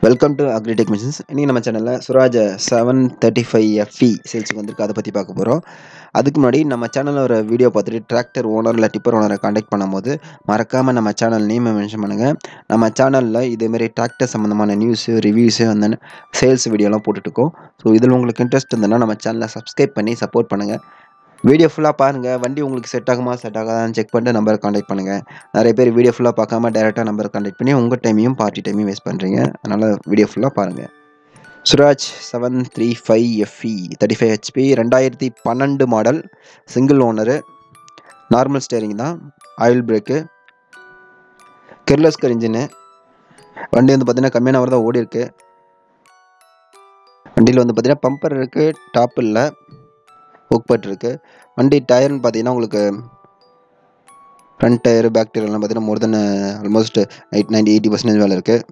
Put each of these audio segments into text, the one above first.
welcome to agritech machines இன்றைக்கி நம்ம சேனலில் Swaraj seven thirty five FE சேல்ஸுக்கு வந்திருக்கு அதை பற்றி பார்க்க போகிறோம் அதுக்கு முன்னாடி நம்ம சேனலில் ஒரு வீடியோ பார்த்துட்டு டிராக்டர் ஓனர் இல்லை டிப்பர் ஓனரை காண்டாக்ட் பண்ணும்போது மறக்காமல் நம்ம சேனல் நேமை மென்ஷன் பண்ணுங்கள் நம்ம சேனலில் இதேமாரி டிராக்டர் சம்மந்தமான நியூஸு ரிவ்யூஸு அந்த சேல்ஸ் வீடியோலாம் போட்டுட்ருக்கோம் ஸோ இதில் உங்களுக்கு இன்ட்ரெஸ்ட் இருந்ததுன்னா நம்ம சேனலை சப்ஸ்கிரைப் பண்ணி சப்போர்ட் பண்ணுங்கள் வீடியோ ஃபுல்லாக பாருங்கள் வண்டி உங்களுக்கு செட் ஆகுமா செட் ஆகாதான்னு செக் பண்ணிட்டு நம்பரை காண்டாக்ட் பண்ணுங்கள் நிறைய பேர் வீடியோ ஃபுல்லாக பார்க்காம டேரெக்டாக நம்பரை காண்டாக்ட் பண்ணி உங்கள் டைமையும் பார்ட்டி டைமையும் வேஸ்ட் பண்ணுறீங்க அதனால் வீடியோ ஃபுல்லாக பாருங்கள் Swaraj seven three five FE thirty five HP ரெண்டாயிரத்தி பன்னெண்டு model single owner normal steering தான் ஆயில் பிரேக்கு கெர்லஸ்கர் இன்ஜினு வண்டி வந்து பார்த்திங்கன்னா கம்மியான அவர் தான் ஓடி இருக்கு வண்டியில் வந்து பார்த்திங்கன்னா பம்பர் இருக்குது டாப் இல்லை ஒக்பட் இருக்குது வண்டி டயர்னு பார்த்தீங்கன்னா உங்களுக்கு ஃப்ரண்ட் டயர் பேக் டயர் எல்லாம் பார்த்தீங்கன்னா more then almost eight ninety eighty percentage வேலை இருக்குது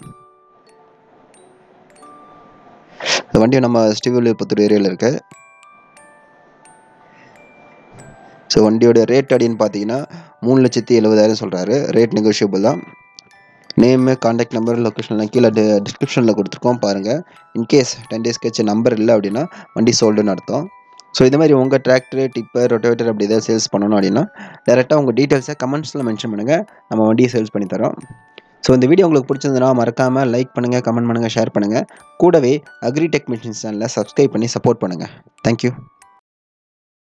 இந்த வண்டி நம்ம ஸ்ரீவில்லிபுத்தூர் ஏரியாவில் இருக்குது ஸோ வண்டியோட ரேட் அப்படின்னு பார்த்தீங்கன்னா மூணு லட்சத்தி எழுபதாயிரம் சொல்கிறாரு ரேட் நெகோஷியபிள் தான் நேமு காண்டாக்ட் நம்பர் லொக்கேஷன்லாம் கீழே டிஸ்கிரிப்ஷனில் கொடுத்துருக்கோம் பாருங்கள் இன்கேஸ் டென் டேஸ் கழிச்சு நம்பர் இல்லை அப்படின்னா வண்டி சோல்டுன்னு அர்த்தம் ஸோ இது மாதிரி உங்கள் டிராக்டர் டிப்பர் ரொட்டோவேட்டர் அப்படி ஏதாவது சேல்ஸ் பண்ணணும் அப்படின்னா டேரெக்டாக உங்கள் டீட்டெயில்ஸை கமெண்ட்ஸில் மென்ஷன் பண்ணுங்கள் நம்ம வண்டியை சேல்ஸ் பண்ணி தரோம் ஸோ இந்த வீடியோ உங்களுக்கு பிடிச்சிருந்ததுன்னா மறக்காமல் லைக் பண்ணுங்கள் கமெண்ட் பண்ணுங்கள் ஷேர் பண்ணுங்கள் கூடவே அக்ரி டெக் மிஷின்ஸ் சேனலில் சப்ஸ்கிரைப் பண்ணி சப்போர்ட் பண்ணுங்கள் தேங்க்யூ